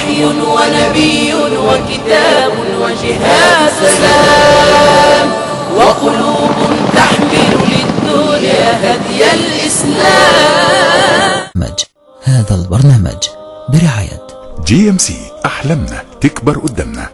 وحي ونبي وكتاب وجهاد سلام وقلوب تحمل للدنيا هدي الإسلام برنامج هذا البرنامج برعاية جي ام سي احلامنا تكبر قدامنا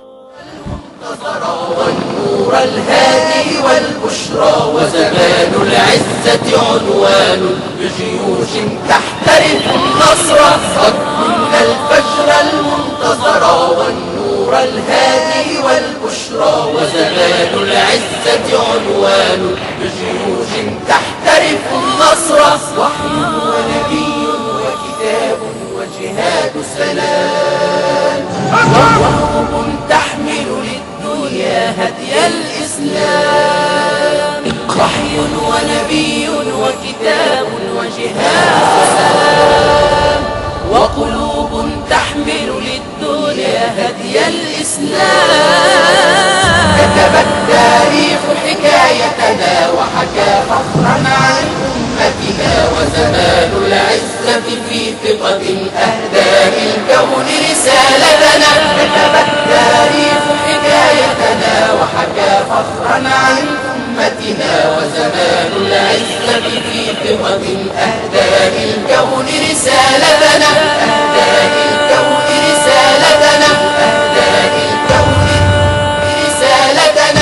والنور الهادي والبشرى وزمان العزة عنوان بجيوش تحترف النصر قد كنا الفجر المنتصر والنور الهادي والبشرى وزمان العزة عنوان بجيوش تحترف النصر وحي ونبي وكتاب وجهاد سلام وقلوب تحمل للدنيا هدي الإسلام وحي ونبي وكتاب وجهاد سلام وقلوب تحمل للدنيا هدي الإسلام كتب التاريخ حكايتنا وحكى فخرا عن أمتنا وزمان العزة في ثقة أهدى للكون رسالتنا كتب التاريخ حكايتنا وحكى فخرا عن أمتنا وزمان العزة في ثقة أهدى للكون رسالتنا أهدى للكون رسالتنا أهدى للكون رسالتنا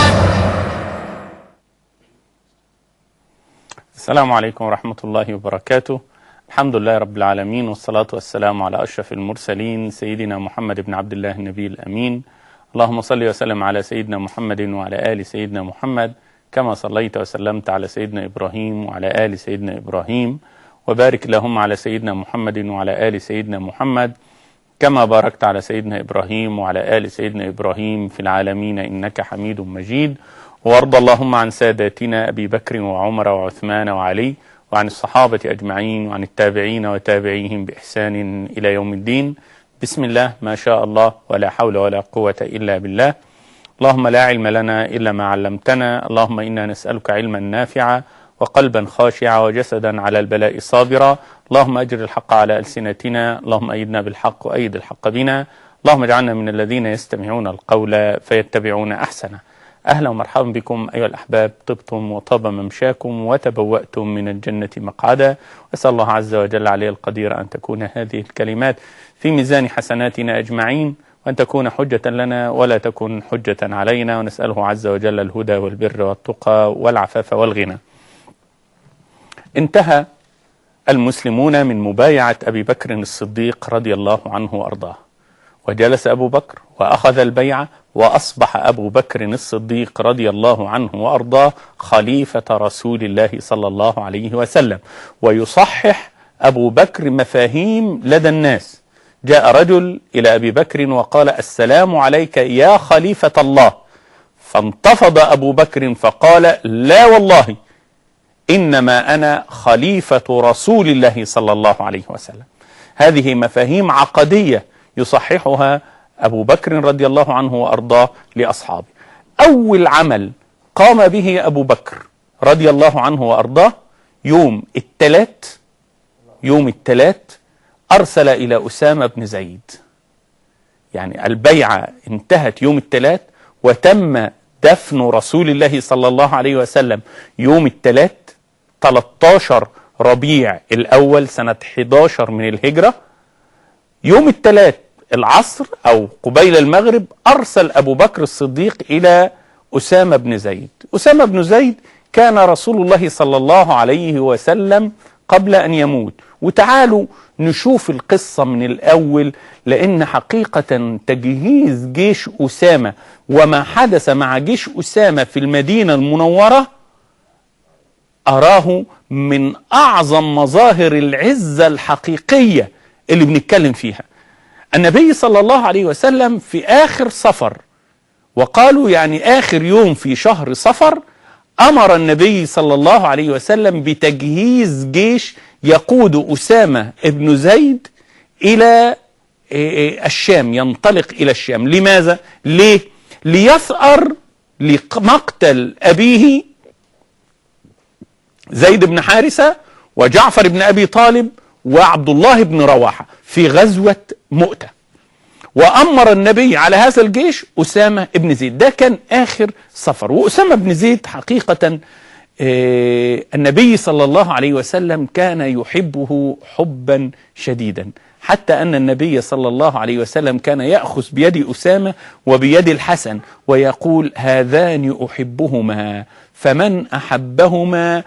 السلام عليكم ورحمة الله وبركاته الحمد لله رب العالمين والصلاة والسلام على أشرف المرسلين سيدنا محمد بن عبد الله النبي الأمين اللهم صل وسلم على سيدنا محمد وعلى آل سيدنا محمد كما صليت وسلمت على سيدنا إبراهيم وعلى آل سيدنا إبراهيم وبارك اللهم على سيدنا محمد وعلى آل سيدنا محمد كما باركت على سيدنا إبراهيم وعلى آل سيدنا إبراهيم في العالمين إنك حميد مجيد وارض اللهم عن ساداتنا أبي بكر وعمر وعثمان وعلي وعن الصحابة أجمعين وعن التابعين وتابعيهم بإحسان إلى يوم الدين بسم الله ما شاء الله ولا حول ولا قوة إلا بالله اللهم لا علم لنا إلا ما علمتنا اللهم إنا نسألك علما نافعا وقلبا خاشعا وجسدا على البلاء صابرا اللهم أجر الحق على ألسنتنا اللهم أيدنا بالحق وأيد الحق بنا اللهم اجعلنا من الذين يستمعون القول فيتبعون أحسنه أهلا ومرحبا بكم أيها الأحباب طبتم وطاب ممشاكم وتبوأتم من الجنة مقعدا أسأل الله عز وجل عليه القدير أن تكون هذه الكلمات في ميزان حسناتنا أجمعين وأن تكون حجة لنا ولا تكن حجة علينا ونسأله عز وجل الهدى والبر والتقى والعفاف والغنى انتهى المسلمون من مبايعة أبي بكر الصديق رضي الله عنه وأرضاه وجلس أبو بكر وأخذ البيعة وأصبح أبو بكر الصديق رضي الله عنه وأرضاه خليفة رسول الله صلى الله عليه وسلم ويصحح أبو بكر مفاهيم لدى الناس جاء رجل إلى أبي بكر وقال السلام عليك يا خليفة الله فانتفض أبو بكر فقال لا والله إنما أنا خليفة رسول الله صلى الله عليه وسلم هذه مفاهيم عقدية يصححها أبو بكر رضي الله عنه وأرضاه لأصحابه أول عمل قام به أبو بكر رضي الله عنه وأرضاه يوم التلات يوم التلات أرسل إلى أسامة بن زيد يعني البيعة انتهت يوم التلات وتم دفن رسول الله صلى الله عليه وسلم يوم التلات 13 ربيع الأول سنة 11 من الهجرة يوم التلات العصر أو قبيل المغرب أرسل أبو بكر الصديق إلى أسامة بن زيد أسامة بن زيد كان رسول الله صلى الله عليه وسلم قبل أن يموت وتعالوا نشوف القصة من الأول لأن حقيقة تجهيز جيش أسامة وما حدث مع جيش أسامة في المدينة المنورة أراه من أعظم مظاهر العزة الحقيقية اللي بنتكلم فيها النبي صلى الله عليه وسلم في آخر صفر وقالوا يعني آخر يوم في شهر صفر أمر النبي صلى الله عليه وسلم بتجهيز جيش يقود أسامة ابن زيد إلى الشام ينطلق إلى الشام لماذا؟ ليه؟ ليثأر لمقتل أبيه زيد بن حارثة وجعفر بن أبي طالب وعبد الله بن رواحة في غزوة مؤتة وأمر النبي على هذا الجيش أسامة بن زيد ده كان آخر سفر وأسامة بن زيد حقيقة آه، النبي صلى الله عليه وسلم كان يحبه حبا شديدا حتى أن النبي صلى الله عليه وسلم كان يأخذ بيد أسامة وبيد الحسن ويقول هذان أحبهما فمن أحبهما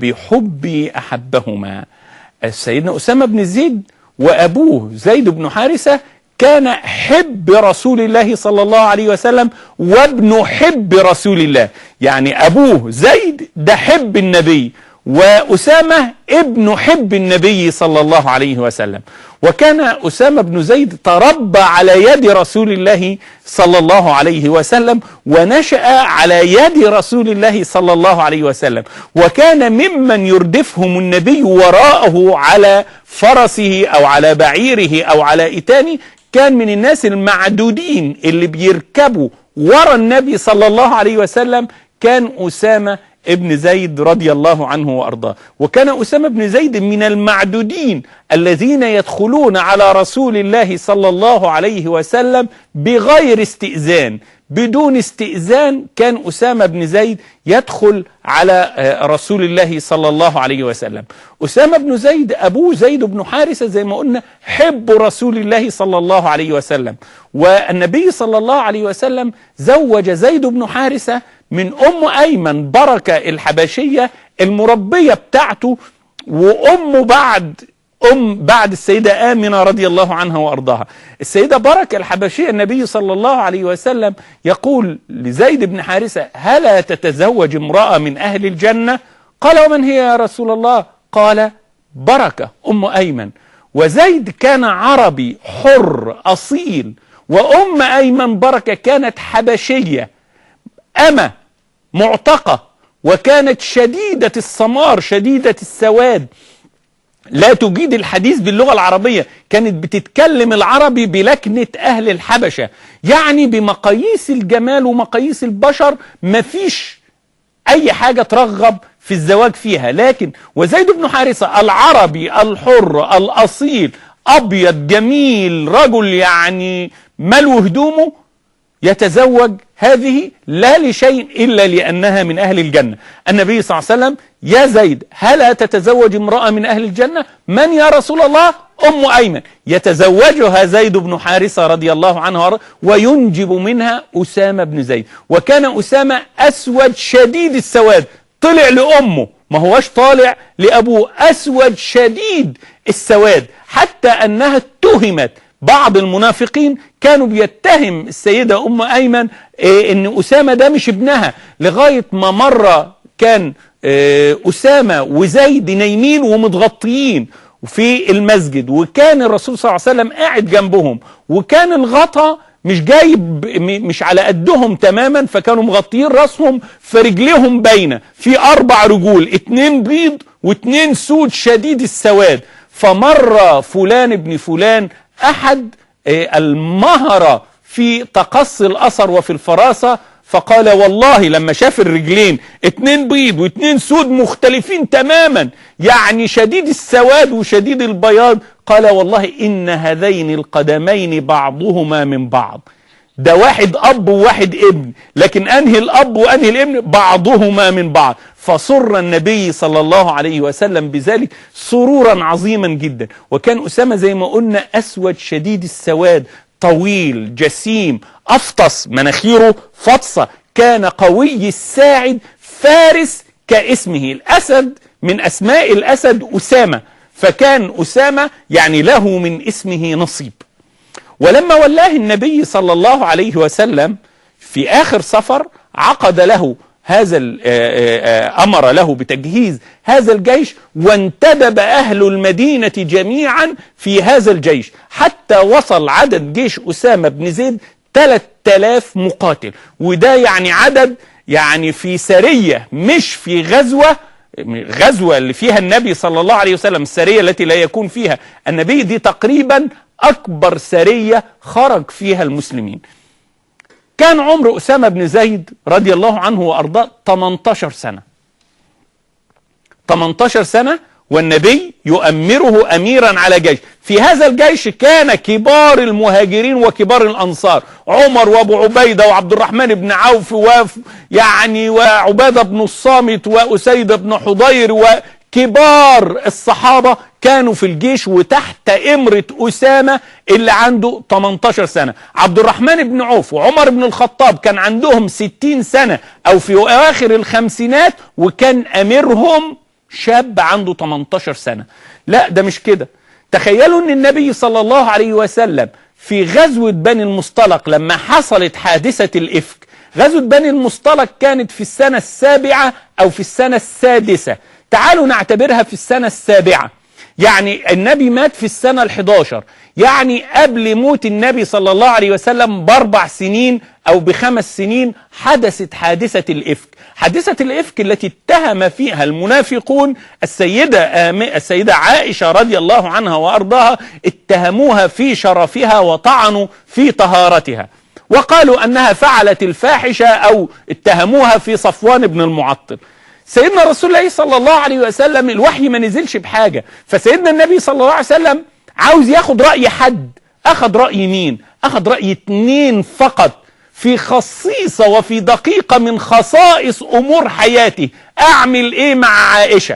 فبحبي أحبهما سيدنا أسامة بن زيد وأبوه زيد بن حارثة كان حب رسول الله صلى الله عليه وسلم وابن حب رسول الله يعني أبوه زيد ده حب النبي وأسامة ابن حب النبي صلى الله عليه وسلم وكان أسامة بن زيد تربى على يد رسول الله صلى الله عليه وسلم ونشأ على يد رسول الله صلى الله عليه وسلم وكان ممن يردفهم النبي وراءه على فرسه أو على بعيره أو على إتانه كان من الناس المعدودين اللي بيركبوا ورا النبي صلى الله عليه وسلم كان أسامة ابن زيد رضي الله عنه وأرضاه وكان أسامة بن زيد من المعدودين الذين يدخلون على رسول الله صلى الله عليه وسلم بغير استئذان بدون استئذان كان أسامة بن زيد يدخل على آه، رسول الله صلى الله عليه وسلم أسامة بن زيد أبوه زيد بن حارثة زي ما قلنا حب رسول الله صلى الله عليه وسلم والنبي صلى الله عليه وسلم زوج زيد بن حارثة من أم أيمن بركة الحبشية المربية بتاعته وأمه بعد أم بعد السيدة آمنة رضي الله عنها وأرضاها السيدة بركة الحبشية النبي صلى الله عليه وسلم يقول لزيد بن حارثة هلا تتزوج امرأة من أهل الجنة قال ومن هي يا رسول الله قال بركة أم أيمن وزيد كان عربي حر أصيل وأم أيمن بركة كانت حبشية أمة معتقة وكانت شديدة السمار شديدة السواد لا تجيد الحديث باللغة العربية كانت بتتكلم العربي بلكنة أهل الحبشة يعني بمقاييس الجمال ومقاييس البشر مفيش أي حاجة ترغب في الزواج فيها لكن وزيد بن حارثة العربي الحر الأصيل أبيض جميل رجل يعني ملو هدومه يتزوج هذه لا لشيء إلا لأنها من أهل الجنة النبي صلى الله عليه وسلم يا زيد هل تتزوج امرأة من أهل الجنة من يا رسول الله أم أيمن يتزوجها زيد بن حارثة رضي الله عنه وأرضاه وينجب منها أسامة بن زيد وكان أسامة أسود شديد السواد طلع لأمه ما هوش طالع لأبوه أسود شديد السواد حتى أنها اتهمت بعض المنافقين كانوا بيتهم السيدة أم أيمن إيه إن أسامة ده مش ابنها لغاية ما مرة كان إيه أسامة وزيد نايمين ومتغطيين في المسجد وكان الرسول صلى الله عليه وسلم قاعد جنبهم وكان الغطا مش جايب م- مش على قدهم تماما فكانوا مغطيين راسهم فرجليهم باينه في اربع رجول اتنين بيض واتنين سود شديد السواد فمر فلان ابن فلان احد آه، المهرة في تقصي الاثر وفي الفراسة فقال والله لما شاف الرجلين اتنين بيض واتنين سود مختلفين تماما يعني شديد السواد وشديد البياض قال والله ان هذين القدمين بعضهما من بعض ده واحد اب وواحد ابن لكن انهي الاب وانهي الابن بعضهما من بعض فسر النبي صلى الله عليه وسلم بذلك سرورا عظيما جدا وكان اسامه زي ما قلنا اسود شديد السواد طويل جسيم افطس مناخيره فطسه كان قوي الساعد فارس كاسمه الاسد من اسماء الاسد اسامه فكان اسامه يعني له من اسمه نصيب ولما ولاه النبي صلى الله عليه وسلم في آخر سفر عقد له هذا ال- آه، آه، آه، أمر له بتجهيز هذا الجيش وانتدب أهل المدينة جميعا في هذا الجيش حتى وصل عدد جيش أسامة بن زيد 3000 مقاتل وده يعني عدد يعني في سرية مش في غزوة غزوة اللي فيها النبي صلى الله عليه وسلم السرية التي لا يكون فيها النبي دي تقريبا أكبر سرية خرج فيها المسلمين كان عمر أسامة بن زيد رضي الله عنه وأرضاه 18 سنة 18 سنة والنبي يؤمره اميرا على جيش في هذا الجيش كان كبار المهاجرين وكبار الانصار عمر وابو عبيده وعبد الرحمن بن عوف و يعني وعباده بن الصامت واسيد بن حضير وكبار الصحابه كانوا في الجيش وتحت امره اسامه اللي عنده 18 سنه عبد الرحمن بن عوف وعمر بن الخطاب كان عندهم 60 سنه او في اواخر الخمسينات وكان اميرهم شاب عنده 18 سنة لا ده مش كده تخيلوا ان النبي صلى الله عليه وسلم في غزوة بني المصطلق لما حصلت حادثة الإفك غزوة بني المصطلق كانت في السنة السابعة أو في السنة السادسة تعالوا نعتبرها في السنة السابعة يعني النبي مات في السنة الحداشر يعني قبل موت النبي صلى الله عليه وسلم باربع سنين او بخمس سنين حدثت حادثة الافك حادثة الافك التي اتهم فيها المنافقون السيدة آم... السيدة عائشة رضي الله عنها وارضاها اتهموها في شرفها وطعنوا في طهارتها وقالوا انها فعلت الفاحشة او اتهموها في صفوان بن المعطل سيدنا رسول الله صلى الله عليه وسلم الوحي ما نزلش بحاجة فسيدنا النبي صلى الله عليه وسلم عاوز ياخد رأي حد أخد رأي مين أخد رأي اتنين فقط في خصيصة وفي دقيقة من خصائص أمور حياتي أعمل إيه مع عائشة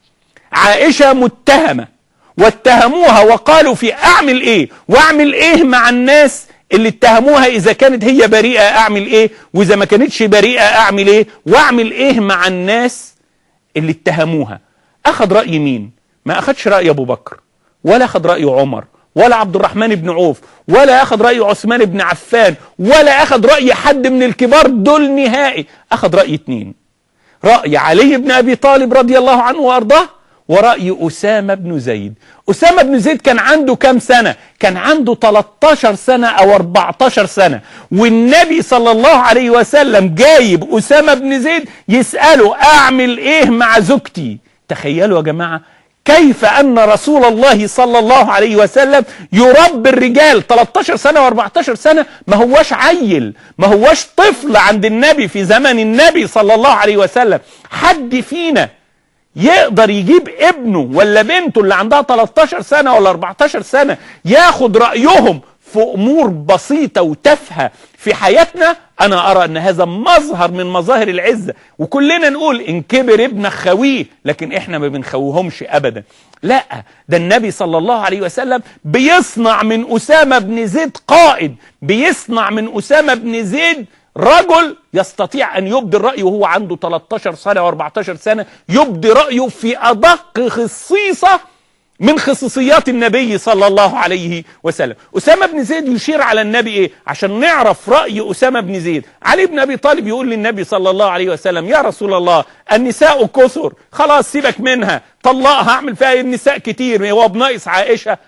عائشة متهمة واتهموها وقالوا في أعمل إيه وأعمل إيه مع الناس اللي اتهموها اذا كانت هي بريئه اعمل ايه واذا ما كانتش بريئه اعمل ايه واعمل ايه مع الناس اللي اتهموها اخذ راي مين ما اخذش راي ابو بكر ولا اخذ راي عمر ولا عبد الرحمن بن عوف ولا اخذ راي عثمان بن عفان ولا اخذ راي حد من الكبار دول نهائي اخذ راي اتنين راي علي بن ابي طالب رضي الله عنه وارضاه ورأي أسامة بن زيد أسامة بن زيد كان عنده كام سنة كان عنده 13 سنة أو 14 سنة والنبي صلى الله عليه وسلم جايب أسامة بن زيد يسأله أعمل إيه مع زوجتي تخيلوا يا جماعة كيف أن رسول الله صلى الله عليه وسلم يربي الرجال 13 سنة و14 سنة ما هواش عيل ما هواش طفل عند النبي في زمن النبي صلى الله عليه وسلم حد فينا يقدر يجيب ابنه ولا بنته اللي عندها 13 سنة ولا 14 سنة ياخد رأيهم في أمور بسيطة وتافهة في حياتنا أنا أرى أن هذا مظهر من مظاهر العزة وكلنا نقول إن كبر ابنك خويه لكن إحنا ما بنخوهمش أبدا لا ده النبي صلى الله عليه وسلم بيصنع من أسامة بن زيد قائد بيصنع من أسامة بن زيد رجل يستطيع أن يبدي الرأي وهو عنده 13 سنة و14 سنة يبدي رأيه في أدق خصيصة من خصوصيات النبي صلى الله عليه وسلم أسامة بن زيد يشير على النبي إيه عشان نعرف رأي أسامة بن زيد علي بن أبي طالب يقول للنبي صلى الله عليه وسلم يا رسول الله النساء كثر خلاص سيبك منها طلقها اعمل فيها النساء كتير هو بناقص عائشة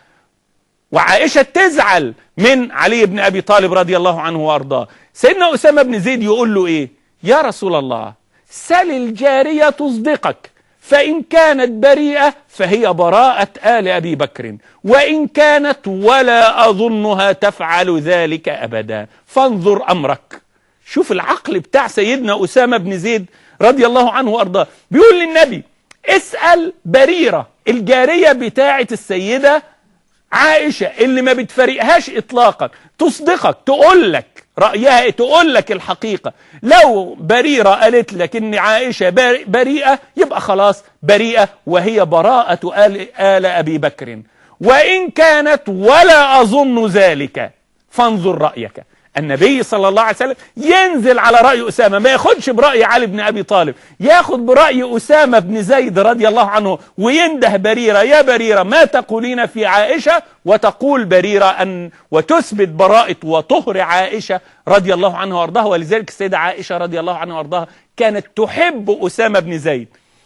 وعائشة تزعل من علي بن أبي طالب رضي الله عنه وأرضاه سيدنا أسامة بن زيد يقول له إيه يا رسول الله سل الجارية تصدقك فإن كانت بريئة فهي براءة آل أبي بكر وإن كانت ولا أظنها تفعل ذلك أبدا فانظر أمرك شوف العقل بتاع سيدنا أسامة بن زيد رضي الله عنه وأرضاه بيقول للنبي اسأل بريرة الجارية بتاعة السيدة عائشة اللي ما بتفرقهاش إطلاقا تصدقك تقول لك رأيها إيه؟ تقول لك الحقيقة لو بريرة قالت لك إن عائشة بريئة يبقى خلاص بريئة وهي براءة آل, آل أبي بكر وإن كانت ولا أظن ذلك فانظر رأيك النبي صلى الله عليه وسلم ينزل على رأي أسامة ما ياخدش برأي علي بن أبي طالب ياخد برأي أسامة بن زيد رضي الله عنه وينده بريرة يا بريرة ما تقولين في عائشة وتقول بريرة أن وتثبت براءة وطهر عائشة رضي الله عنها وارضاها ولذلك السيدة عائشة رضي الله عنها وارضاها كانت تحب أسامة بن زيد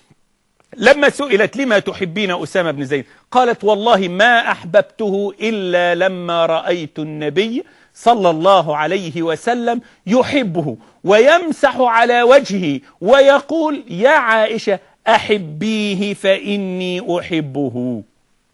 لما سئلت لما تحبين أسامة بن زيد قالت والله ما أحببته إلا لما رأيت النبي صلى الله عليه وسلم يحبه ويمسح على وجهه ويقول يا عائشة أحبيه فإني أحبه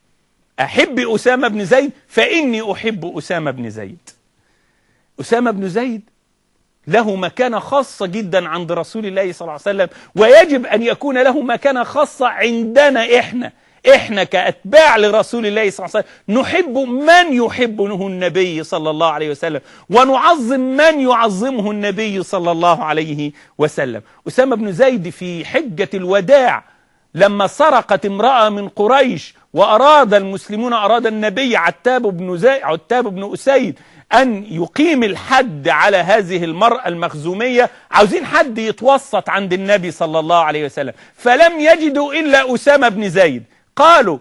أحب أسامة بن زيد فإني أحب أسامة بن زيد أسامة بن زيد له مكانة خاصة جدا عند رسول الله صلى الله عليه وسلم ويجب أن يكون له مكانة خاصة عندنا إحنا احنا كأتباع لرسول الله صلى الله عليه وسلم نحب من يحبه النبي صلى الله عليه وسلم ونعظم من يعظمه النبي صلى الله عليه وسلم أسامة بن زيد في حجة الوداع لما سرقت امرأة من قريش وأراد المسلمون أراد النبي عتاب بن زي عتاب بن أسيد أن يقيم الحد على هذه المرأة المخزومية عاوزين حد يتوسط عند النبي صلى الله عليه وسلم فلم يجدوا إلا أسامة بن زيد قالوا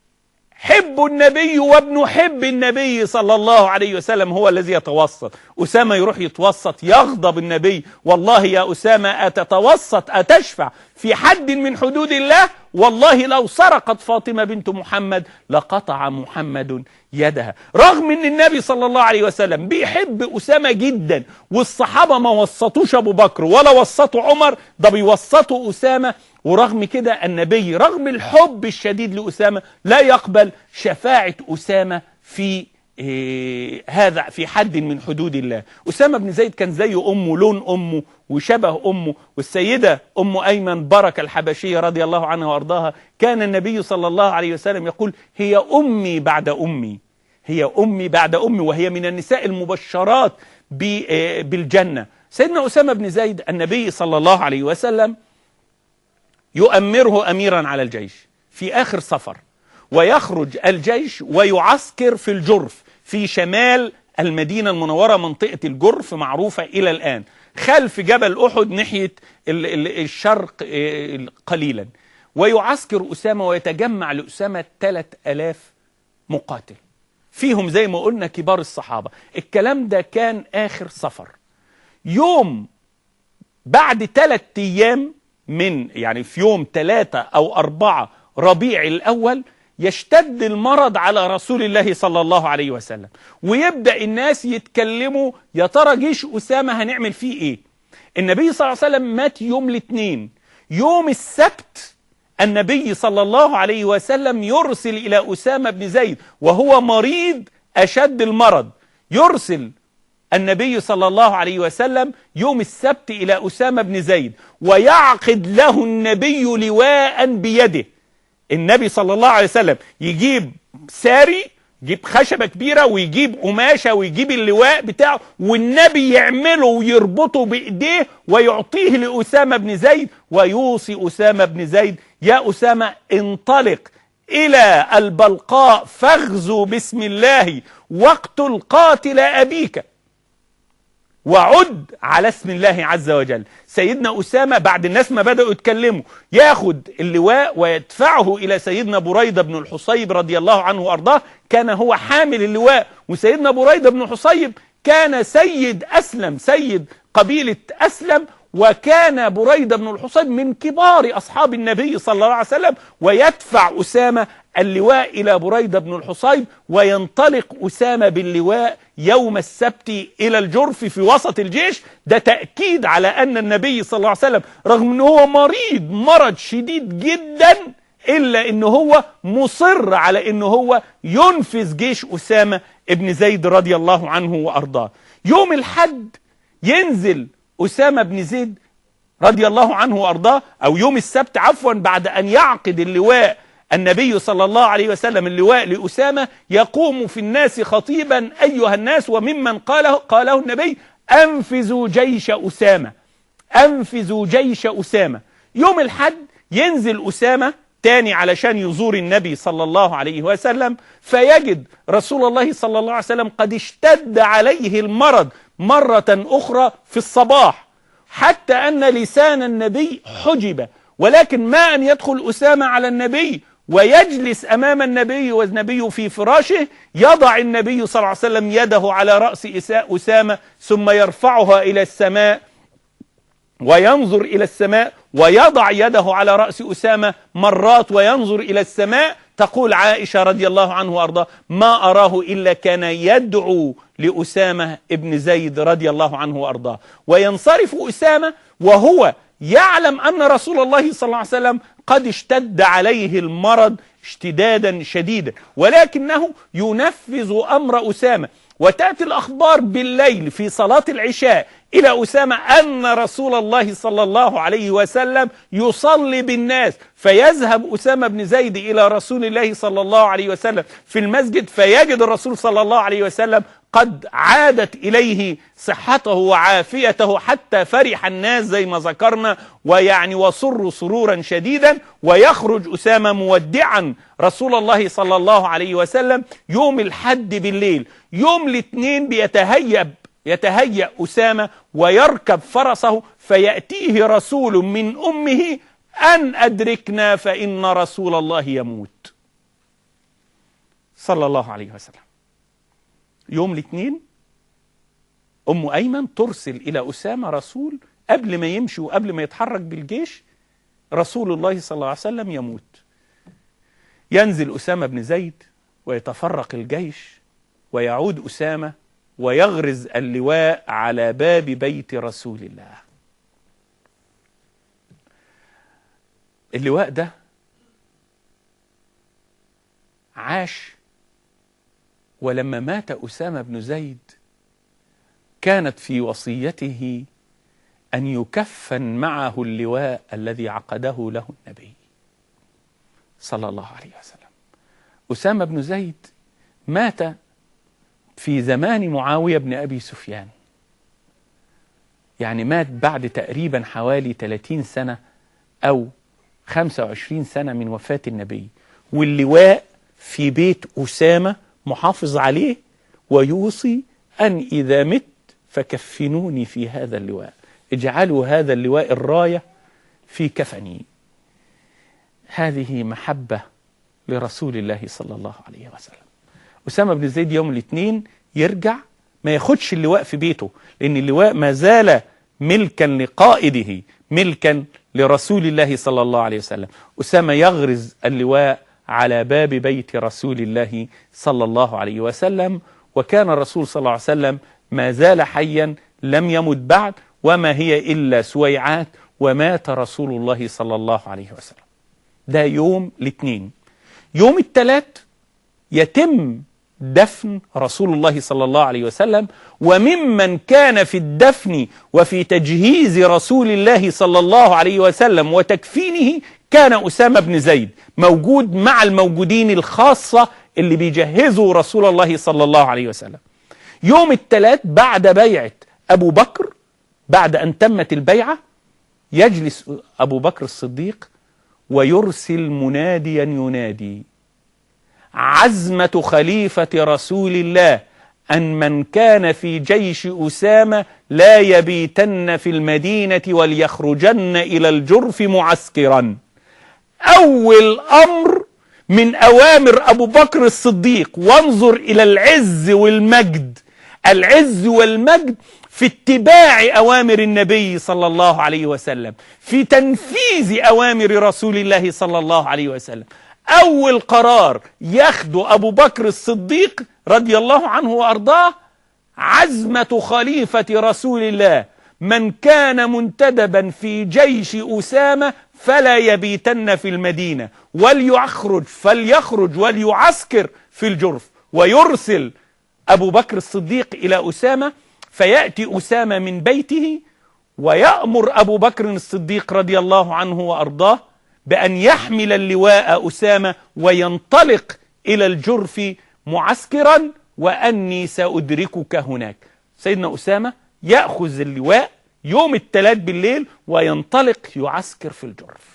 حب النبي وابن حب النبي صلى الله عليه وسلم هو الذي يتوسط أسامة يروح يتوسط يغضب النبي والله يا أسامة أتتوسط أتشفع في حد من حدود الله والله لو سرقت فاطمة بنت محمد لقطع محمد يدها رغم ان النبي صلى الله عليه وسلم بيحب أسامة جدا والصحابة ما وسطوش أبو بكر ولا وسطوا عمر ده بيوسطوا أسامة ورغم كده النبي رغم الحب الشديد لأسامة لا يقبل شفاعة أسامة في إيه هذا في حد من حدود الله أسامة بن زيد كان زي أمه لون أمه وشبه أمه والسيدة أم أيمن بركة الحبشية رضي الله عنها وأرضاها كان النبي صلى الله عليه وسلم يقول هي أمي بعد أمي هي أمي بعد أمي وهي من النساء المبشرات بالجنة سيدنا أسامة بن زيد النبي صلى الله عليه وسلم يؤمره أميرا على الجيش في آخر سفر ويخرج الجيش ويعسكر في الجرف في شمال المدينة المنورة منطقة الجرف معروفة إلى الآن خلف جبل أحد ناحية الشرق قليلا ويعسكر أسامة ويتجمع لأسامة 3000 مقاتل فيهم زي ما قلنا كبار الصحابة الكلام ده كان آخر سفر يوم بعد ثلاث أيام من يعني في يوم ثلاثة أو أربعة ربيع الأول يشتد المرض على رسول الله صلى الله عليه وسلم ويبدأ الناس يتكلموا يا ترى جيش أسامة هنعمل فيه إيه النبي صلى الله عليه وسلم مات يوم الاثنين يوم السبت النبي صلى الله عليه وسلم يرسل إلى أسامة بن زيد وهو مريض أشد المرض يرسل النبي صلى الله عليه وسلم يوم السبت إلى أسامة بن زيد ويعقد له النبي لواء بيده النبي صلى الله عليه وسلم يجيب ساري يجيب خشبة كبيرة ويجيب قماشة ويجيب اللواء بتاعه والنبي يعمله ويربطه بإيديه ويعطيه لأسامة بن زيد ويوصي أسامة بن زيد يا أسامة انطلق إلى البلقاء فاغزو بسم الله واقتل قاتل أبيك وعد على اسم الله عز وجل سيدنا أسامة بعد الناس ما بدأوا يتكلموا ياخد اللواء ويدفعه إلى سيدنا بريدة بن الحصيب رضي الله عنه وأرضاه كان هو حامل اللواء وسيدنا بريدة بن الحصيب كان سيد أسلم سيد قبيلة أسلم وكان بريدة بن الحصيب من كبار أصحاب النبي صلى الله عليه وسلم ويدفع أسامة اللواء إلى بريدة بن الحصيب وينطلق أسامة باللواء يوم السبت إلى الجرف في وسط الجيش ده تأكيد على أن النبي صلى الله عليه وسلم رغم أنه هو مريض مرض شديد جدا إلا أنه هو مصر على أنه هو ينفذ جيش أسامة ابن زيد رضي الله عنه وأرضاه يوم الحد ينزل أسامة بن زيد رضي الله عنه وأرضاه أو يوم السبت عفوا بعد أن يعقد اللواء النبي صلى الله عليه وسلم اللواء لأسامة يقوم في الناس خطيبا أيها الناس وممن قاله, قاله النبي أنفذوا جيش أسامة أنفذوا جيش أسامة يوم الحد ينزل أسامة تاني علشان يزور النبي صلى الله عليه وسلم فيجد رسول الله صلى الله عليه وسلم قد اشتد عليه المرض مرة أخرى في الصباح حتى أن لسان النبي حجب ولكن ما أن يدخل أسامة على النبي ويجلس أمام النبي والنبي في فراشه يضع النبي صلى الله عليه وسلم يده على رأس أسامة ثم يرفعها إلى السماء وينظر إلى السماء ويضع يده على رأس أسامة مرات وينظر إلى السماء تقول عائشة رضي الله عنه وأرضاه ما أراه إلا كان يدعو لأسامة ابن زيد رضي الله عنه وأرضاه وينصرف أسامة وهو يعلم أن رسول الله صلى الله عليه وسلم قد اشتد عليه المرض اشتدادا شديدا ولكنه ينفذ أمر أسامة وتأتي الأخبار بالليل في صلاة العشاء إلى أسامة أن رسول الله صلى الله عليه وسلم يصلي بالناس فيذهب أسامة بن زيد إلى رسول الله صلى الله عليه وسلم في المسجد فيجد الرسول صلى الله عليه وسلم قد عادت إليه صحته وعافيته حتى فرح الناس زي ما ذكرنا ويعني وصر سرورا شديدا ويخرج أسامة مودعا رسول الله صلى الله عليه وسلم يوم الحد بالليل يوم الاثنين بيتهيأ يتهيأ أسامة ويركب فرسه فيأتيه رسول من أمه أن أدركنا فإن رسول الله يموت صلى الله عليه وسلم يوم الاثنين أم أيمن ترسل إلى أسامة رسول قبل ما يمشي وقبل ما يتحرك بالجيش رسول الله صلى الله عليه وسلم يموت ينزل أسامة بن زيد ويتفرق الجيش ويعود أسامة ويغرز اللواء على باب بيت رسول الله اللواء ده عاش ولما مات أسامة بن زيد كانت في وصيته أن يكفن معه اللواء الذي عقده له النبي صلى الله عليه وسلم أسامة بن زيد مات في زمان معاوية بن أبي سفيان يعني مات بعد تقريبا حوالي 30 سنة أو 25 سنة من وفاة النبي واللواء في بيت أسامة محافظ عليه ويوصي أن إذا مت فكفنوني في هذا اللواء اجعلوا هذا اللواء الراية في كفني هذه محبة لرسول الله صلى الله عليه وسلم أسامة بن زيد يوم الاثنين يرجع ما ياخدش اللواء في بيته لأن اللواء ما زال ملكا لقائده ملكا لرسول الله صلى الله عليه وسلم أسامة يغرز اللواء على باب بيت رسول الله صلى الله عليه وسلم وكان الرسول صلى الله عليه وسلم ما زال حيا لم يمت بعد وما هي إلا سويعات ومات رسول الله صلى الله عليه وسلم ده يوم الاثنين يوم الثلاث يتم دفن رسول الله صلى الله عليه وسلم وممن كان في الدفن وفي تجهيز رسول الله صلى الله عليه وسلم وتكفينه كان أسامة بن زيد موجود مع الموجودين الخاصة اللي بيجهزوا رسول الله صلى الله عليه وسلم يوم الثلاث بعد بيعة أبو بكر بعد أن تمت البيعة يجلس أبو بكر الصديق ويرسل مناديا ينادي عزمة خليفة رسول الله أن من كان في جيش أسامة لا يبيتن في المدينة وليخرجن إلى الجرف معسكرا أول أمر من أوامر أبو بكر الصديق وانظر إلى العز والمجد العز والمجد في اتباع أوامر النبي صلى الله عليه وسلم في تنفيذ أوامر رسول الله صلى الله عليه وسلم أول قرار ياخده أبو بكر الصديق رضي الله عنه وأرضاه عزمة خليفة رسول الله من كان منتدبا في جيش أسامة فلا يبيتن في المدينة وليخرج فليخرج وليعسكر في الجرف ويرسل أبو بكر الصديق إلى أسامة فيأتي أسامة من بيته ويأمر أبو بكر الصديق رضي الله عنه وأرضاه بأن يحمل اللواء أسامة وينطلق إلى الجرف معسكرا وأني سأدركك هناك سيدنا أسامة يأخذ اللواء يوم الثلاث بالليل وينطلق يعسكر في الجرف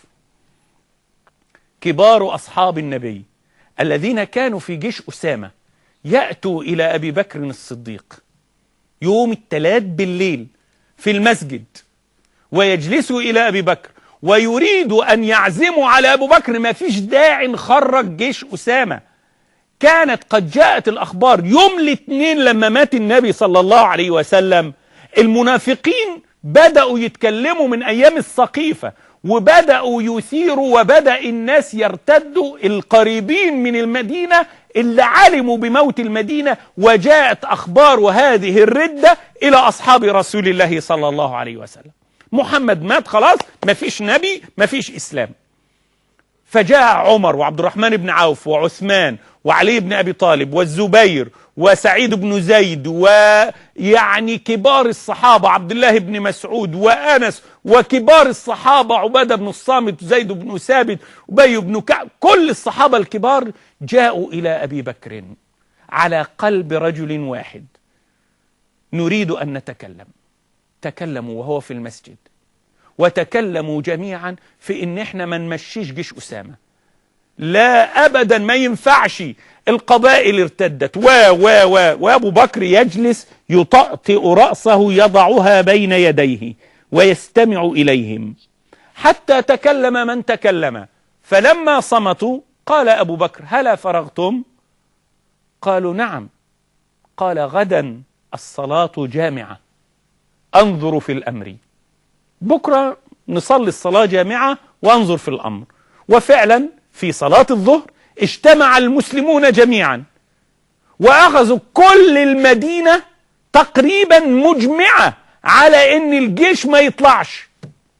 كبار أصحاب النبي الذين كانوا في جيش أسامة يأتوا إلى أبي بكر الصديق يوم الثلاث بالليل في المسجد ويجلسوا إلى أبي بكر ويريدوا أن يعزموا على أبو بكر ما فيش داعي نخرج جيش أسامة كانت قد جاءت الأخبار يوم الاثنين لما مات النبي صلى الله عليه وسلم المنافقين بدأوا يتكلموا من أيام السقيفة وبدأوا يثيروا وبدأ الناس يرتدوا القريبين من المدينة اللي علموا بموت المدينة وجاءت أخبار هذه الردة إلى أصحاب رسول الله صلى الله عليه وسلم محمد مات خلاص مفيش نبي مفيش إسلام فجاء عمر وعبد الرحمن بن عوف وعثمان وعلي بن أبي طالب والزبير وسعيد بن زيد ويعني كبار الصحابة عبد الله بن مسعود وأنس وكبار الصحابة عبادة بن الصامت زيد بن ثابت أبي بن كعب كل الصحابة الكبار جاءوا إلى أبي بكر على قلب رجل واحد نريد أن نتكلم تكلموا وهو في المسجد وتكلموا جميعا في ان احنا ما نمشيش جيش اسامه لا ابدا ما ينفعش القبائل ارتدت و و و وابو بكر يجلس يطأطئ رأسه يضعها بين يديه ويستمع اليهم حتى تكلم من تكلم فلما صمتوا قال ابو بكر هلا فرغتم قالوا نعم قال غدا الصلاه جامعه انظر في الامر بكره نصلي الصلاه جامعه وانظر في الامر وفعلا في صلاه الظهر اجتمع المسلمون جميعا واخذوا كل المدينه تقريبا مجمعه على ان الجيش ما يطلعش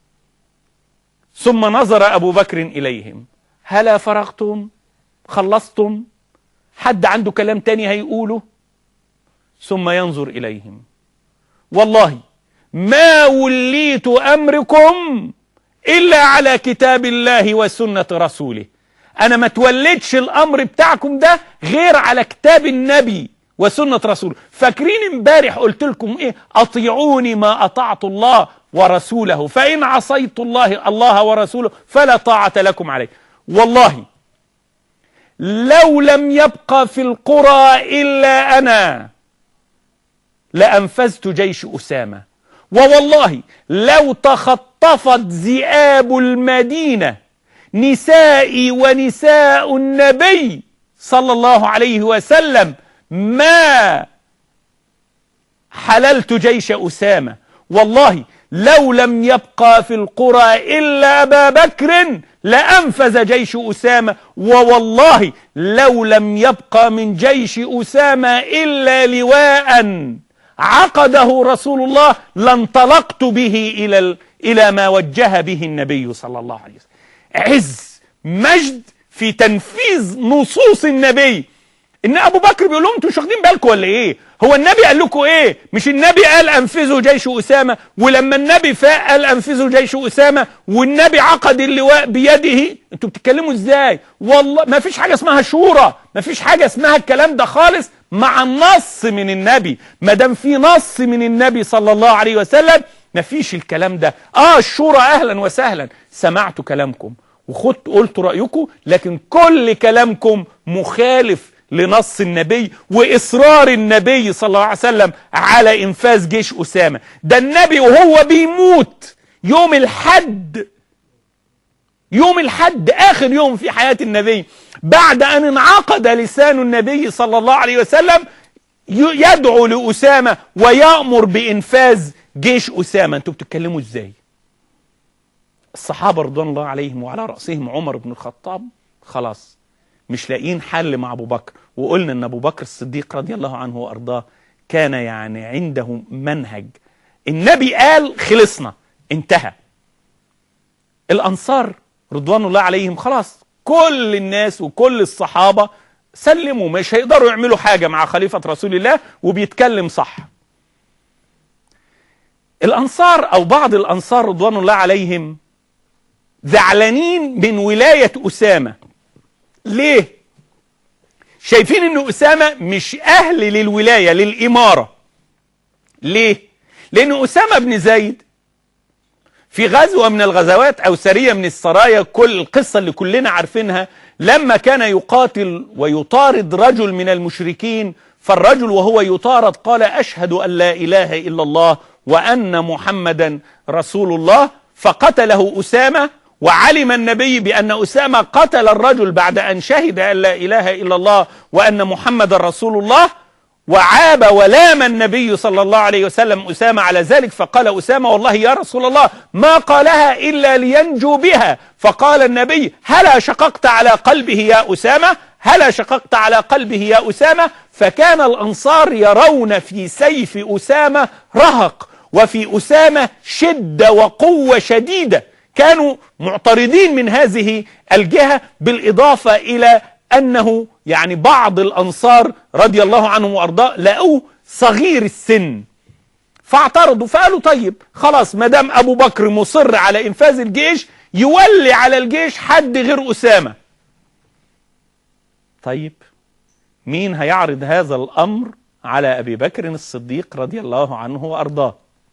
ثم نظر ابو بكر اليهم هلا فرغتم خلصتم حد عنده كلام تاني هيقوله ثم ينظر اليهم والله ما وليت امركم الا على كتاب الله وسنه رسوله انا ما تولدش الامر بتاعكم ده غير على كتاب النبي وسنه رسوله فاكرين امبارح قلت لكم ايه اطيعوني ما اطعت الله ورسوله فان عصيت الله الله ورسوله فلا طاعه لكم عليه والله لو لم يبقى في القرى الا انا لانفذت جيش اسامه ووالله لو تخطفت ذئاب المدينه نسائي ونساء النبي صلى الله عليه وسلم ما حللت جيش اسامه والله لو لم يبقى في القرى الا ابا بكر لانفذ جيش اسامه ووالله لو لم يبقى من جيش اسامه الا لواء عقده رسول الله لانطلقت به الى ال... الى ما وجه به النبي صلى الله عليه وسلم عز مجد في تنفيذ نصوص النبي ان ابو بكر بيقول لهم انتوا مش واخدين بالكم ولا ايه هو النبي قال لكم ايه مش النبي قال انفذوا جيش اسامه ولما النبي فاق قال انفذوا جيش اسامه والنبي عقد اللواء بيده انتوا بتتكلموا ازاي والله ما فيش حاجه اسمها شورى ما فيش حاجه اسمها الكلام ده خالص مع النص من النبي ما دام في نص من النبي صلى الله عليه وسلم ما فيش الكلام ده اه الشورى اهلا وسهلا سمعت كلامكم وخدت قلت رايكم لكن كل كلامكم مخالف لنص النبي واصرار النبي صلى الله عليه وسلم على انفاذ جيش اسامه ده النبي وهو بيموت يوم الحد يوم الحد اخر يوم في حياه النبي بعد ان انعقد لسان النبي صلى الله عليه وسلم يدعو لاسامه ويامر بانفاذ جيش اسامه انتوا بتتكلموا ازاي الصحابه رضوان الله عليهم وعلى راسهم عمر بن الخطاب خلاص مش لاقيين حل مع ابو بكر وقلنا ان ابو بكر الصديق رضي الله عنه وارضاه كان يعني عنده منهج النبي قال خلصنا انتهى الانصار رضوان الله عليهم خلاص كل الناس وكل الصحابه سلموا مش هيقدروا يعملوا حاجه مع خليفه رسول الله وبيتكلم صح الانصار او بعض الانصار رضوان الله عليهم زعلانين من ولايه اسامه ليه شايفين ان اسامه مش اهل للولايه للاماره ليه لان اسامه بن زيد في غزوه من الغزوات او سريه من السرايا كل القصه اللي كلنا عارفينها لما كان يقاتل ويطارد رجل من المشركين فالرجل وهو يطارد قال اشهد ان لا اله الا الله وان محمدا رسول الله فقتله اسامه وعلم النبي بأن أسامة قتل الرجل بعد أن شهد أن لا إله إلا الله وأن محمد رسول الله وعاب ولام النبي صلى الله عليه وسلم أسامة على ذلك فقال أسامة والله يا رسول الله ما قالها إلا لينجو بها فقال النبي هلا شققت على قلبه يا أسامة هلا شققت على قلبه يا أسامة فكان الأنصار يرون في سيف أسامة رهق وفي أسامة شدة وقوة شديدة كانوا معترضين من هذه الجهة بالإضافة إلى أنه يعني بعض الأنصار رضي الله عنهم وأرضاه لقوه صغير السن فاعترضوا فقالوا طيب خلاص ما دام أبو بكر مصر على إنفاذ الجيش يولي على الجيش حد غير أسامة طيب مين هيعرض هذا الأمر على أبي بكر الصديق رضي الله عنه وأرضاه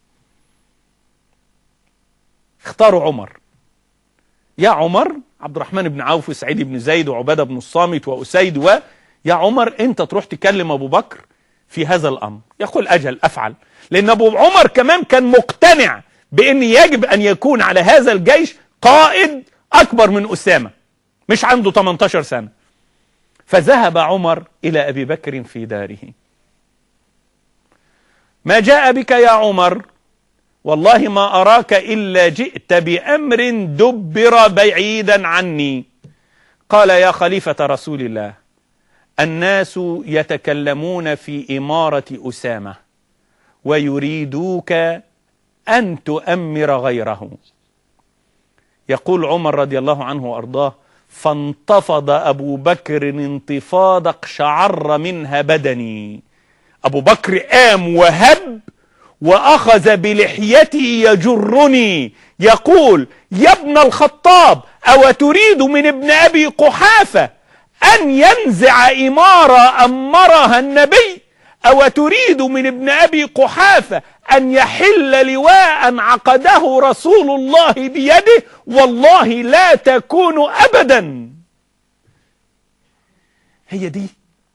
اختاروا عمر يا عمر عبد الرحمن بن عوف وسعيد بن زيد وعبادة بن الصامت وأسيد و يا عمر أنت تروح تكلم أبو بكر في هذا الأمر يقول أجل أفعل لأن أبو عمر كمان كان مقتنع بأن يجب أن يكون على هذا الجيش قائد أكبر من أسامة مش عنده 18 سنة فذهب عمر إلى أبي بكر في داره ما جاء بك يا عمر والله ما أراك إلا جئت بأمر دبر بعيدا عني قال يا خليفة رسول الله الناس يتكلمون في إمارة أسامة ويريدوك أن تؤمر غيره يقول عمر رضي الله عنه وأرضاه فانتفض أبو بكر انتفاض اقشعر منها بدني أبو بكر قام وهب وأخذ بلحيتي يجرني يقول يا ابن الخطاب أو تريد من ابن أبي قحافة أن ينزع إمارة أمرها النبي أو تريد من ابن أبي قحافة أن يحل لواء عقده رسول الله بيده والله لا تكون أبدا هي دي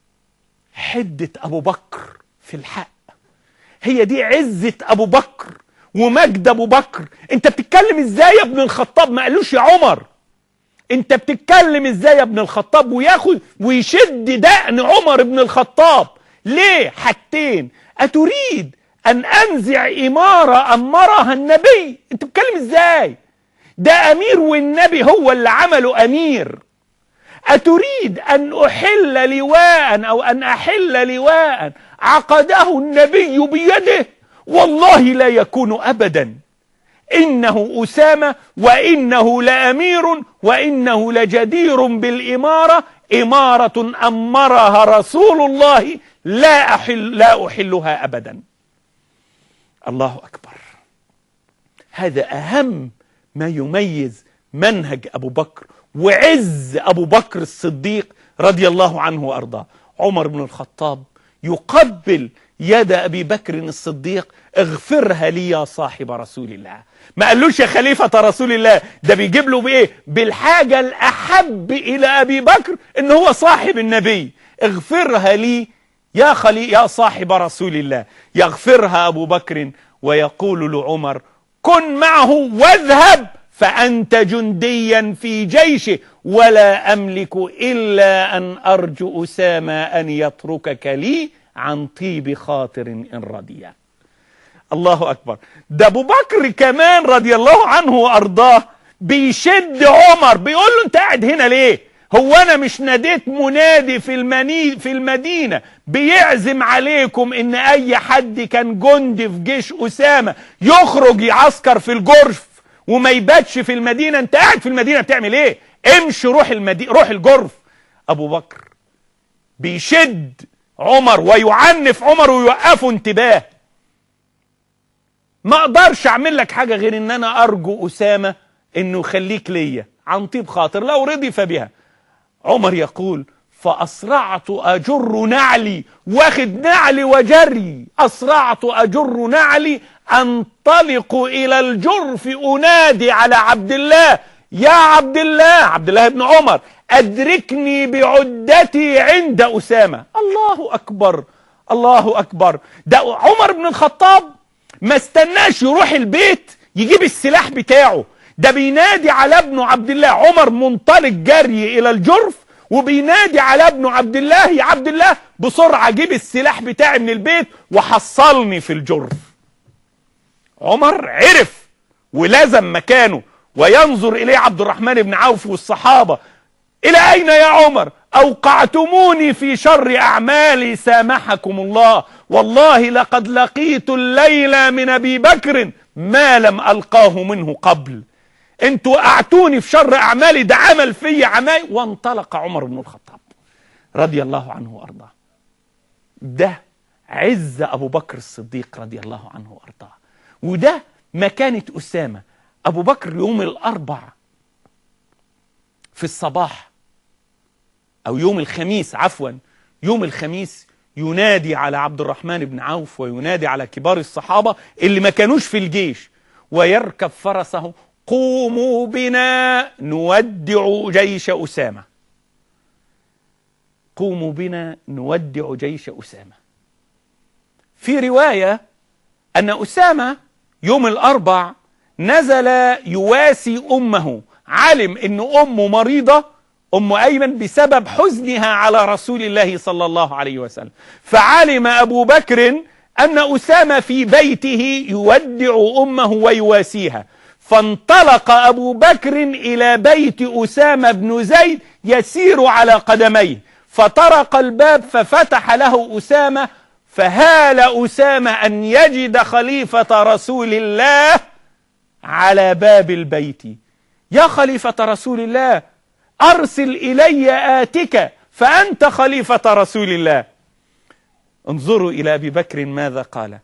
حدة أبو بكر في الحق هي دي عزة أبو بكر ومجد أبو بكر أنت بتتكلم إزاي يا ابن الخطاب ما قالوش يا عمر أنت بتتكلم إزاي يا ابن الخطاب وياخد ويشد دقن عمر بن الخطاب ليه حاجتين أتريد أن أنزع إمارة أمرها النبي أنت بتتكلم إزاي ده أمير والنبي هو اللي عمله أمير أتريد أن أحل لواء أو أن أحل لواء عقده النبي بيده والله لا يكون أبدا إنه أسامة وإنه لأمير وإنه لجدير بالإمارة إمارة أمرها رسول الله لا أحل لا أحلها أبدا الله أكبر هذا أهم ما يميز منهج أبو بكر وعز أبو بكر الصديق رضي الله عنه وأرضاه عمر بن الخطاب يقبل يد أبي بكر الصديق اغفرها لي يا صاحب رسول الله ما قالوش يا خليفة رسول الله ده بيجيب له بإيه بالحاجة الأحب إلى أبي بكر إن هو صاحب النبي اغفرها لي يا خلي يا صاحب رسول الله يغفرها أبو بكر ويقول لعمر كن معه واذهب فأنت جنديا في جيشه ولا أملك إلا أن أرجو أسامة أن يتركك لي عن طيب خاطر إن رضي الله أكبر ده أبو بكر كمان رضي الله عنه وأرضاه بيشد عمر بيقول له أنت قاعد هنا ليه هو أنا مش ناديت منادي في, المني في المدينة بيعزم عليكم إن أي حد كان جندي في جيش أسامة يخرج يعسكر في الجرف وما يباتش في المدينة أنت قاعد في المدينة بتعمل إيه امشي روح المدينة روح الجرف أبو بكر بيشد عمر ويعنف عمر ويوقفه انتباه ما اقدرش اعمل لك حاجه غير ان انا ارجو اسامه انه يخليك ليا عن طيب خاطر لو رضي فبها عمر يقول فاسرعت اجر نعلي واخد نعلي وجري اسرعت اجر نعلي انطلق الى الجرف انادي على عبد الله يا عبد الله عبد الله بن عمر أدركني بعدتي عند أسامة الله أكبر الله أكبر ده عمر بن الخطاب ما استناش يروح البيت يجيب السلاح بتاعه ده بينادي على ابنه عبد الله عمر منطلق جري إلى الجرف وبينادي على ابنه عبد الله يا عبد الله بسرعة جيب السلاح بتاعي من البيت وحصلني في الجرف عمر عرف ولزم مكانه وينظر إليه عبد الرحمن بن عوف والصحابة إلى أين يا عمر أوقعتموني في شر أعمالي سامحكم الله والله لقد لقيت الليلة من أبي بكر ما لم ألقاه منه قبل انتوا وقعتوني في شر أعمالي ده عمل في عماي وانطلق عمر بن الخطاب رضي الله عنه وارضاه ده عز ابو بكر الصديق رضي الله عنه وارضاه وده مكانه اسامه ابو بكر يوم الاربع في الصباح او يوم الخميس عفوا يوم الخميس ينادي على عبد الرحمن بن عوف وينادي على كبار الصحابه اللي ما كانوش في الجيش ويركب فرسه قوموا بنا نودع جيش اسامه قوموا بنا نودع جيش اسامه في روايه ان اسامه يوم الاربع نزل يواسي امه علم ان امه مريضه ام ايمن بسبب حزنها على رسول الله صلى الله عليه وسلم فعلم ابو بكر ان اسامه في بيته يودع امه ويواسيها فانطلق ابو بكر الى بيت اسامه بن زيد يسير على قدميه فطرق الباب ففتح له اسامه فهال اسامه ان يجد خليفه رسول الله على باب البيت يا خليفه رسول الله ارسل الي اتك فانت خليفه رسول الله انظروا الى ابي بكر ماذا قال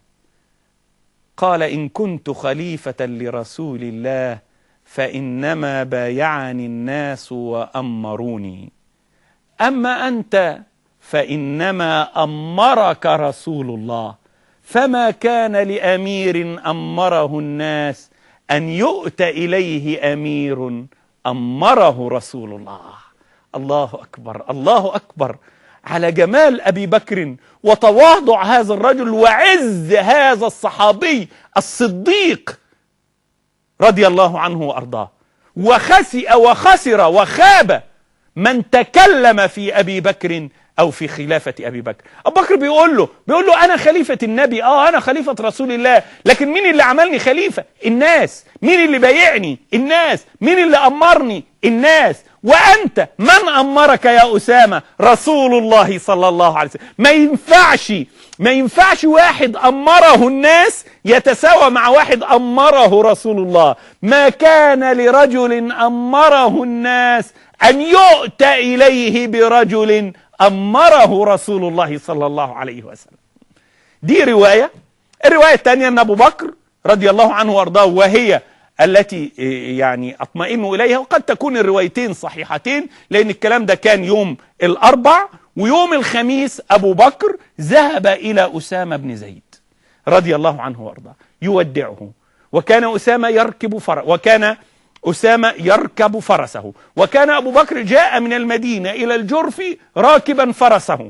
قال ان كنت خليفه لرسول الله فانما بايعني الناس وامروني اما انت فانما امرك رسول الله فما كان لامير امره الناس ان يؤتى اليه امير امره رسول الله الله اكبر الله اكبر على جمال ابي بكر وتواضع هذا الرجل وعز هذا الصحابي الصديق رضي الله عنه وارضاه وخسئ وخسر وخاب من تكلم في ابي بكر او في خلافه ابي بكر ابو بكر بيقول له بيقول له انا خليفه النبي اه انا خليفه رسول الله لكن مين اللي عملني خليفه الناس مين اللي بايعني الناس مين اللي امرني الناس وانت من امرك يا اسامه رسول الله صلى الله عليه وسلم ما ينفعش ما ينفعش واحد امره الناس يتساوى مع واحد امره رسول الله ما كان لرجل امره الناس ان يؤتى اليه برجل امره رسول الله صلى الله عليه وسلم دي روايه الروايه الثانيه ان ابو بكر رضي الله عنه وارضاه وهي التي يعني اطمئن اليها وقد تكون الروايتين صحيحتين لان الكلام ده كان يوم الاربع ويوم الخميس ابو بكر ذهب الى اسامه بن زيد رضي الله عنه وارضاه يودعه وكان اسامه يركب فر وكان أسامة يركب فرسه وكان أبو بكر جاء من المدينة إلى الجرف راكبا فرسه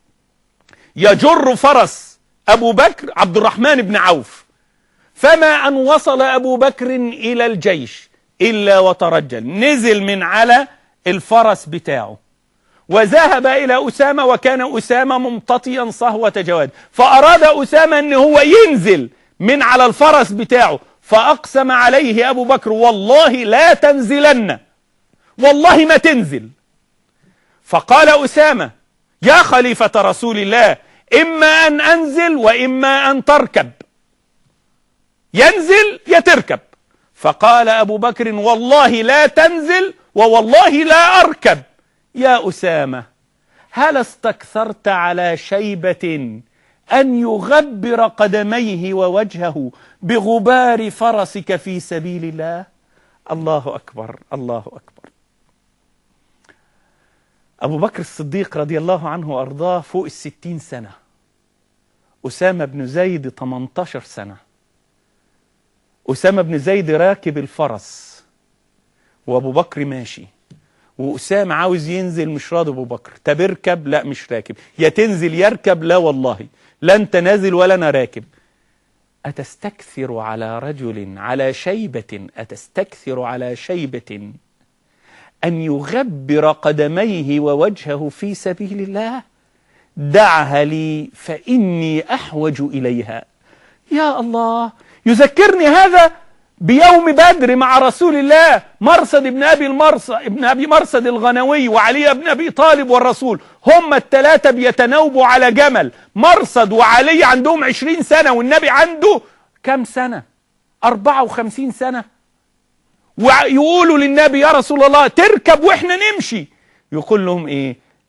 يجر فرس أبو بكر عبد الرحمن بن عوف فما أن وصل أبو بكر إلى الجيش إلا وترجل نزل من على الفرس بتاعه وذهب إلى أسامة وكان أسامة ممتطيا صهوة جواد فأراد أسامة أن هو ينزل من على الفرس بتاعه فأقسم عليه أبو بكر والله لا تنزلن والله ما تنزل فقال أسامة يا خليفة رسول الله إما أن أنزل وإما أن تركب ينزل يتركب فقال أبو بكر والله لا تنزل ووالله لا أركب يا أسامة هل استكثرت على شيبة أن يغبر قدميه ووجهه بغبار فرسك في سبيل الله الله أكبر الله أكبر أبو بكر الصديق رضي الله عنه وأرضاه فوق الستين سنة أسامة بن زيد 18 سنة أسامة بن زيد راكب الفرس وأبو بكر ماشي وأسامة عاوز ينزل مش راضي أبو بكر طب اركب لا مش راكب يا تنزل يركب لا والله لا أنت نازل ولا أنا راكب أتستكثر على رجل على شيبة أتستكثر على شيبة أن يغبر قدميه ووجهه في سبيل الله دعها لي فإني أحوج إليها يا الله يذكرني هذا بيوم بدر مع رسول الله مرصد ابن ابي المرصد ابن ابي مرصد الغنوي وعلي بن ابي طالب والرسول هم الثلاثه بيتناوبوا على جمل مرصد وعلي عندهم عشرين سنه والنبي عنده كم سنه أربعة وخمسين سنه ويقولوا للنبي يا رسول الله تركب واحنا نمشي يقول لهم ايه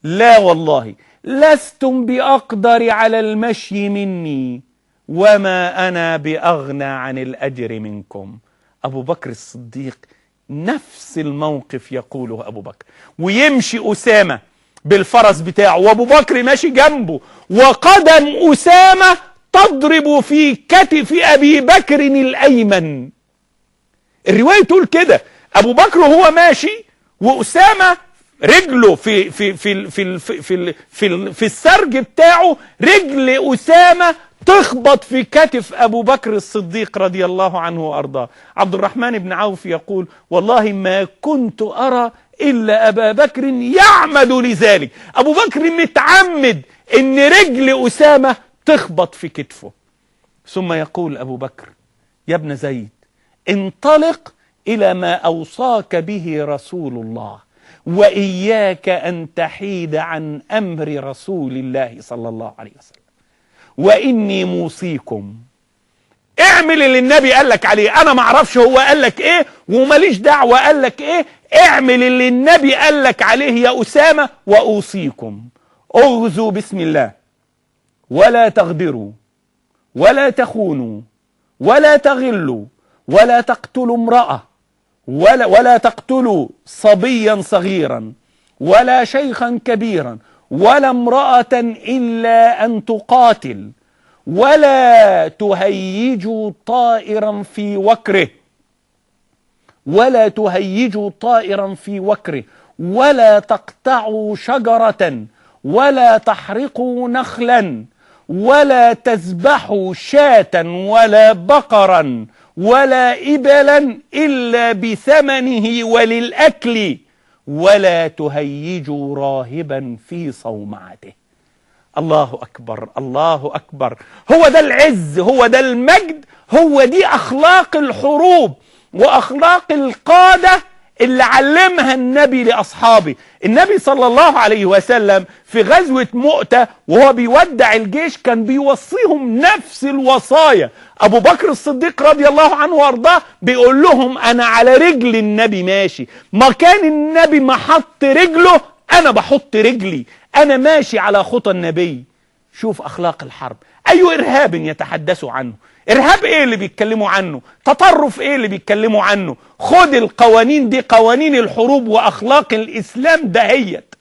لا والله لستم بأقدر على المشي مني وما أنا بأغنى عن الأجر منكم أبو بكر الصديق نفس الموقف يقوله أبو بكر ويمشي أسامة بالفرس بتاعه وأبو بكر ماشي جنبه وقدم أسامة تضرب في كتف أبي بكر الأيمن الرواية تقول كده أبو بكر وهو ماشي وأسامة رجله في في في في في في, في, في السرج بتاعه رجل أسامة تخبط في كتف أبو بكر الصديق رضي الله عنه وأرضاه عبد الرحمن بن عوف يقول والله ما كنت أرى إلا أبا بكر يعمد لذلك أبو بكر متعمد إن رجل أسامة تخبط في كتفه ثم يقول أبو بكر يا ابن زيد انطلق إلى ما أوصاك به رسول الله وإياك أن تحيد عن أمر رسول الله صلى الله عليه وسلم وإني موصيكم اعمل اللي النبي قال لك عليه انا ما اعرفش هو قال لك ايه وماليش دعوه قال لك ايه اعمل اللي النبي قال لك عليه يا اسامه واوصيكم اغزوا بسم الله ولا تغدروا ولا تخونوا ولا تغلوا ولا تقتلوا امراه ولا ولا تقتلوا صبيا صغيرا ولا شيخا كبيرا ولا امراه الا ان تقاتل ولا تهيجوا طائرا في وكره ولا تهيجوا طائرا في وكره ولا تقطعوا شجرة ولا تحرقوا نخلا ولا تذبحوا شاة ولا بقرا ولا إبلا إلا بثمنه وللأكل ولا تهيجوا راهبا في صومعته الله أكبر الله أكبر هو ده العز هو ده المجد هو دي أخلاق الحروب وأخلاق القادة اللي علمها النبي لأصحابه النبي صلى الله عليه وسلم في غزوة مؤتة وهو بيودع الجيش كان بيوصيهم نفس الوصايا أبو بكر الصديق رضي الله عنه وأرضاه بيقول لهم أنا على رجل النبي ماشي مكان النبي ما حط رجله أنا بحط رجلي أنا ماشي على خطى النبي شوف أخلاق الحرب أي إرهاب يتحدثوا عنه إرهاب إيه اللي بيتكلموا عنه تطرف إيه اللي بيتكلموا عنه خد القوانين دي قوانين الحروب وأخلاق الإسلام دهيت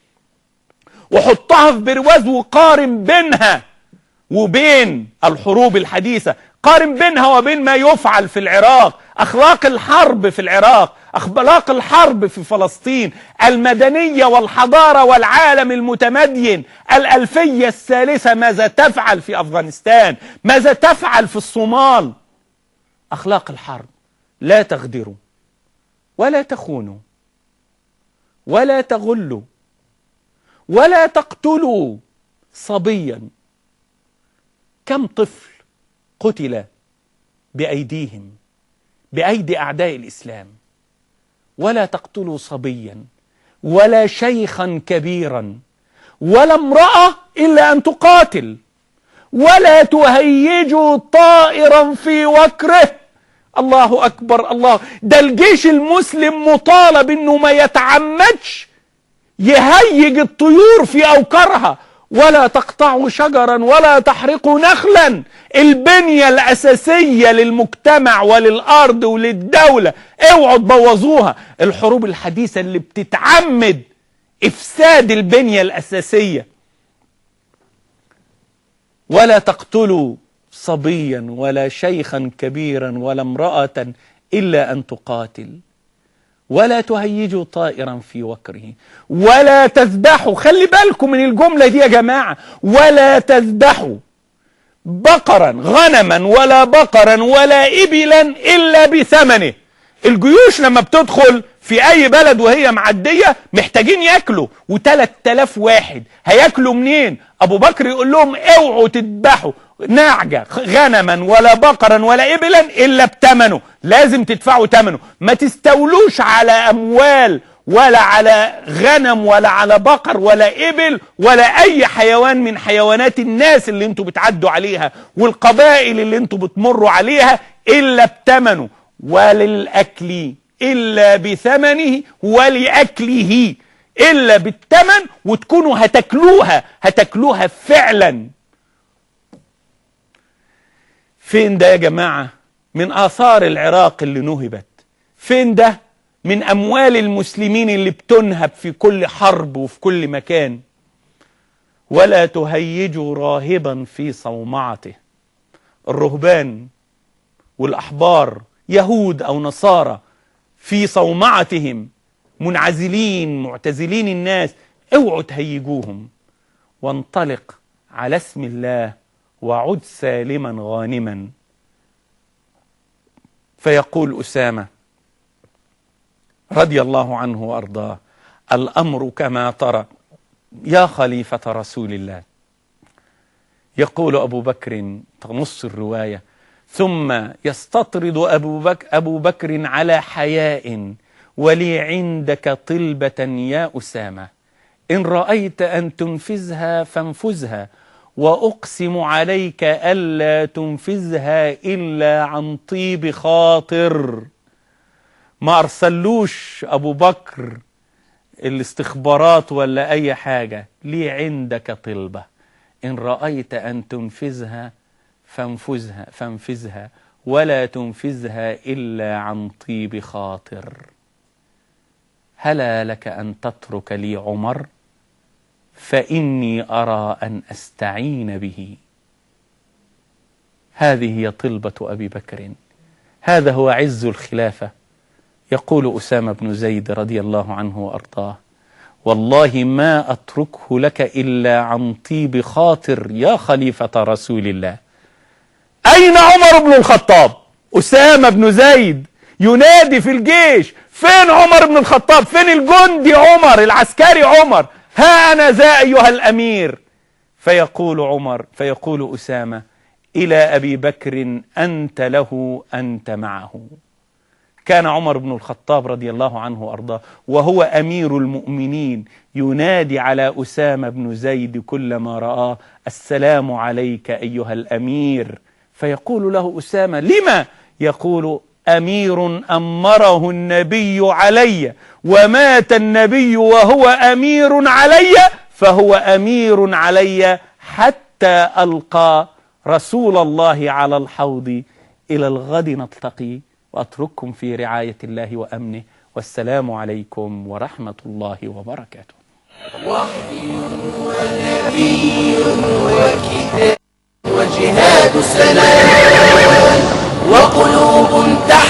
وحطها في برواز وقارن بينها وبين الحروب الحديثة قارن بينها وبين ما يفعل في العراق أخلاق الحرب في العراق أخلاق الحرب في فلسطين المدنية والحضارة والعالم المتمدين الألفية الثالثة ماذا تفعل في أفغانستان ماذا تفعل في الصومال أخلاق الحرب لا تغدروا ولا تخونوا ولا تغلوا ولا تقتلوا صبيا كم طفل قتل بأيديهم بأيدي أعداء الإسلام ولا تقتلوا صبيا ولا شيخا كبيرا ولا امرأة إلا أن تقاتل ولا تهيجوا طائرا في وكره الله أكبر الله ده الجيش المسلم مطالب أنه ما يتعمدش يهيج الطيور في أوكرها ولا تقطعوا شجرا ولا تحرقوا نخلا البنية الأساسية للمجتمع وللأرض وللدولة اوعوا تبوظوها الحروب الحديثة اللي بتتعمد إفساد البنية الأساسية ولا تقتلوا صبيا ولا شيخا كبيرا ولا امرأة إلا أن تقاتل ولا تهيجوا طائرا في وكره ولا تذبحوا خلي بالكم من الجملة دي يا جماعة ولا تذبحوا بقرا غنما ولا بقرا ولا إبلا إلا بثمنه الجيوش لما بتدخل في أي بلد وهي معدية محتاجين ياكلوا وثلاث آلاف واحد هياكلوا منين أبو بكر يقول لهم اوعوا تذبحوا نعجة غنما ولا بقرا ولا إبلا إلا بتمنه لازم تدفعوا تمنه ما تستولوش على أموال ولا على غنم ولا على بقر ولا إبل ولا أي حيوان من حيوانات الناس اللي انتوا بتعدوا عليها والقبائل اللي انتوا بتمروا عليها إلا بتمنه وللأكل إلا بثمنه ولأكله إلا بالثمن وتكونوا هتاكلوها هتاكلوها فعلا فين ده يا جماعة من آثار العراق اللي نهبت فين ده من أموال المسلمين اللي بتنهب في كل حرب وفي كل مكان ولا تهيجوا راهبا في صومعته الرهبان والأحبار يهود أو نصارى في صومعتهم منعزلين معتزلين الناس اوعوا تهيجوهم وانطلق على اسم الله وعد سالما غانما فيقول أسامة رضي الله عنه وأرضاه الأمر كما ترى يا خليفة رسول الله يقول أبو بكر تنص الرواية ثم يستطرد أبو, بك أبو بكر على حياء ولي عندك طلبة يا أسامة إن رأيت أن تنفذها فانفذها وأقسم عليك ألا تنفذها إلا عن طيب خاطر ما أرسلوش أبو بكر الاستخبارات ولا أي حاجة لي عندك طلبة إن رأيت أن تنفذها فانفذها فانفذها ولا تنفذها إلا عن طيب خاطر هلا لك أن تترك لي عمر فإني أرى أن أستعين به هذه هي طلبة أبي بكر هذا هو عز الخلافة يقول أسامة بن زيد رضي الله عنه وأرضاه والله ما أتركه لك إلا عن طيب خاطر يا خليفة رسول الله أين عمر بن الخطاب أسامة بن زيد ينادي في الجيش فين عمر بن الخطاب فين الجندي عمر العسكري عمر ها أنا ذا أيها الأمير فيقول عمر فيقول أسامة إلى أبي بكر أنت له أنت معه كان عمر بن الخطاب رضي الله عنه وأرضاه وهو أمير المؤمنين ينادي على أسامة بن زيد كلما رآه السلام عليك أيها الأمير فيقول له أسامة لما يقول أمير أمره النبي علي ومات النبي وهو أمير علي فهو أمير علي حتى ألقى رسول الله على الحوض إلى الغد نلتقي وأترككم في رعاية الله وأمنه والسلام عليكم ورحمة الله وبركاته وحي ونبي وكتاب